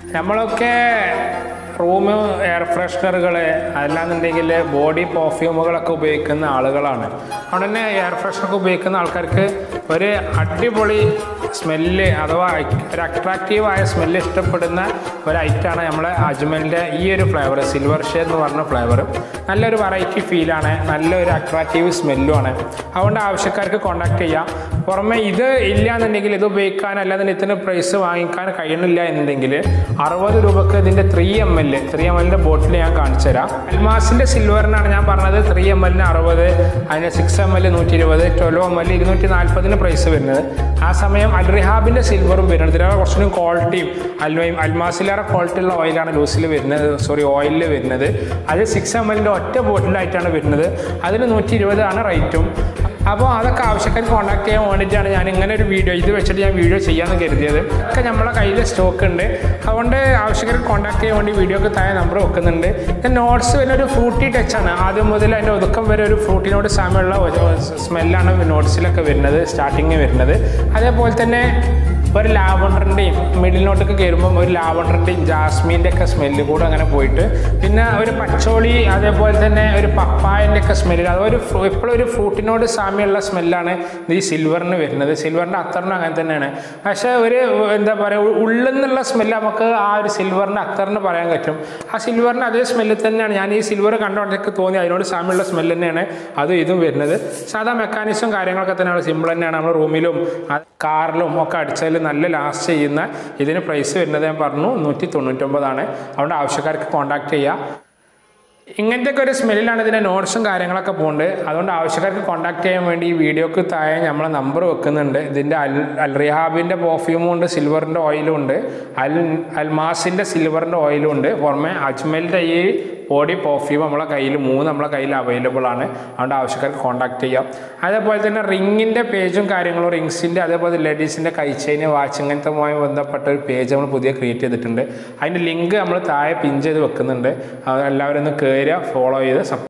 നമ്മളൊക്കെ room air ഫ്രഷ്നറുകൾ അല്ലാന്നുണ്ടെങ്കിൽ body പെർഫ്യൂമുകളൊക്കെ ഉപയോഗിക്കുന്ന ആളുകളാണ് അതുകൊണ്ട് തന്നെ എയർ ഫ്രഷ്നറൊക്കെ ഉപയോഗിക്കുന്ന ആൾക്കാർക്ക് ഒരു അടിപൊളി സ്മെല്ല് അഥവാ ഒരു അട്രാക്റ്റീവായ സ്മെല്ല് ഇഷ്ടപ്പെടുന്ന ഒരു ഐറ്റാണ് നമ്മളെ അജ്മലിൻ്റെ ഈ ഒരു ഫ്ലേവർ സിൽവർ ഷെയർ എന്ന് പറഞ്ഞ ഫ്ലേവർ നല്ലൊരു വെറൈറ്റി ഫീലാണ് നല്ലൊരു അട്രാക്റ്റീവ് സ്മെല്ലുമാണ് അതുകൊണ്ട് ആവശ്യക്കാർക്ക് കോൺടാക്ട് ചെയ്യാം പുറമെ ഇത് ഇല്ല എന്നുണ്ടെങ്കിൽ ഇത് ഉപയോഗിക്കാൻ അല്ലാതെ ഇതിന് പ്രൈസ് വാങ്ങിക്കാൻ കഴിയണില്ല എന്നുണ്ടെങ്കിൽ അറുപത് രൂപക്ക് ഇതിൻ്റെ three M L three M എല്ലിൻ്റെ ബോട്ടിൽ ഞാൻ കാണിച്ചു തരാം അൽമാസിൻ്റെ സിൽവറിനാണ് ഞാൻ പറഞ്ഞത് ത്രീ എം എല്ലിന് അറുപത് അതിന് സിക്സ് എം എൽ നൂറ്റി ഇരുപത് ട്വൽവ് എം എൽ ഇരുന്നൂറ്റി നാൽപ്പതിന് പ്രൈസ് വരുന്നത് ആ സമയം അൽ റിഹാബിൻ്റെ സിൽവറും വരുന്നത് ഇതിലേറെ കുറച്ചുകൂടി ക്വാളിറ്റിയും അൽവയും അൽമാസിലേറെ ക്വാളിറ്റി ഉള്ള ഓയിലാണ് ലൂസിൽ വരുന്നത് സോറി ഓയിലിൽ വരുന്നത് അത് സിക്സ് എം എല്ലിൻ്റെ ഒറ്റ ബോട്ടിലായിട്ടാണ് വരുന്നത് അതിന് നൂറ്റി ഇരുപതാണ് റേറ്റും അപ്പോൾ അതൊക്കെ ആവശ്യക്കാർ കോൺടാക്ട് ചെയ്യാൻ വേണ്ടിയിട്ടാണ് ഞാൻ ഇങ്ങനെ ഒരു വീഡിയോ ഇത് വെച്ചിട്ട് ഞാൻ വീഡിയോ ചെയ്യാമെന്ന് കരുതിയത് ഒക്കെ നമ്മളെ കയ്യിൽ സ്റ്റോക്ക് ഉണ്ട് അതുകൊണ്ട് ആവശ്യക്കാർ കോൺടാക്ട് ചെയ്യാൻ വേണ്ടി വീഡിയോക്ക് താഴെ നമ്പർ വെക്കുന്നുണ്ട് നോട്ട്സ് വരുന്ന ഒരു ഫ്രൂട്ടി ടച്ചാണ് ആദ്യം മുതൽ അതിൻ്റെ ഒതുക്കം വരെ ഒരു ഫ്രൂട്ടിനോട് സാമ്യമുള്ള സ്മെല്ലാണ് നോട്ട്സിലൊക്കെ വരുന്നത് സ്റ്റാർട്ടിങ് വരുന്നത് അതേപോലെ തന്നെ ഒരു ലാവണ്ടറിൻ്റെയും മിഡിൽ നോട്ടൊക്കെ കയറുമ്പം ഒരു ലാവണ്ടറിൻ്റെയും ജാസ്മീൻ്റെ ഒക്കെ സ്മെല്ല് കൂടെ അങ്ങനെ പോയിട്ട് പിന്നെ ഒരു പച്ചോളി അതേപോലെ തന്നെ ഒരു പപ്പായൻ്റെ ഒക്കെ സ്മെല്ല് അതൊരു എപ്പോഴും ഒരു ഫ്രൂട്ടിനോട് സാമ്യമുള്ള സ്മെല്ലാണ് ഈ സിൽവറിന് വരുന്നത് സിൽവറിൻ്റെ അത്തറിന് അങ്ങനെ തന്നെയാണ് പക്ഷേ ഒരു എന്താ പറയുക ഉള്ളിൽ നിന്നുള്ള സ്മെല്ല് നമുക്ക് ആ ഒരു സിൽവറിൻ്റെ അത്തറിന് പറയാൻ പറ്റും ആ സിൽവറിന് അതേ സ്മെല്ല് തന്നെയാണ് ഞാൻ ഈ സിൽവർ കണ്ടുകൊണ്ടൊക്കെ തോന്നി അതിനോട് സാമ്യമുള്ള സ്മെല്ല് തന്നെയാണ് അതും ഇതും വരുന്നത് സാധാ മെക്കാനിസം കാര്യങ്ങളൊക്കെ തന്നെയാണ് സിമ്പിൾ തന്നെയാണ് നമ്മൾ റൂമിലും കാറിലും ഒക്കെ അടിച്ചാൽ നല്ല ലാസ്റ്റ് ചെയ്യുന്ന ഇതിന് പ്രൈസ് വരുന്നത് ഞാൻ പറഞ്ഞു നൂറ്റി തൊണ്ണൂറ്റൊമ്പതാണ് അതുകൊണ്ട് ആവശ്യക്കാർക്ക് കോൺടാക്ട് ചെയ്യുക ഇങ്ങനത്തെ ഒരു സ്മെല്ലിലാണ് ഇതിൻ്റെ നോട്ട്സും കാര്യങ്ങളൊക്കെ പോകുന്നത് അതുകൊണ്ട് ആവശ്യക്കാർക്ക് കോൺടാക്ട് ചെയ്യാൻ വേണ്ടി ഈ വീഡിയോക്ക് താഴെ നമ്മൾ നമ്പർ വെക്കുന്നുണ്ട് ഇതിൻ്റെ അൽ അൽ റിഹാബിൻ്റെ പെർഫ്യൂമും ഉണ്ട് സിൽവറിൻ്റെ ഓയിലും ഉണ്ട് അൽ അൽമാസിൻ്റെ സിൽവറിൻ്റെ ഓയിലും ഉണ്ട് പുറമെ അജ്മലിൻ്റെ ഈ ബോഡി പെർഫ്യൂം നമ്മളെ കയ്യിൽ മൂന്ന് നമ്മളെ കയ്യിൽ അവൈലബിൾ ആണ് അതുകൊണ്ട് ആവശ്യക്കാർക്ക് കോൺടാക്ട് ചെയ്യാം അതേപോലെ തന്നെ റിങ്ങിൻ്റെ പേജും കാര്യങ്ങളും റിങ്സിൻ്റെ അതേപോലെ ലേഡീസിൻ്റെ കൈച്ചൈന് വാച്ച് ഇങ്ങനത്തെ ബന്ധപ്പെട്ട ഒരു പേജ് നമ്മൾ പുതിയ ക്രിയേറ്റ് ചെയ്തിട്ടുണ്ട് അതിൻ്റെ ലിങ്ക് നമ്മൾ താഴെ പിൻ ചെയ്ത് വെക്കുന്നുണ്ട് അത് എല്ലാവരും ഒന്ന് കയറുക ഫോളോ ചെയ്ത്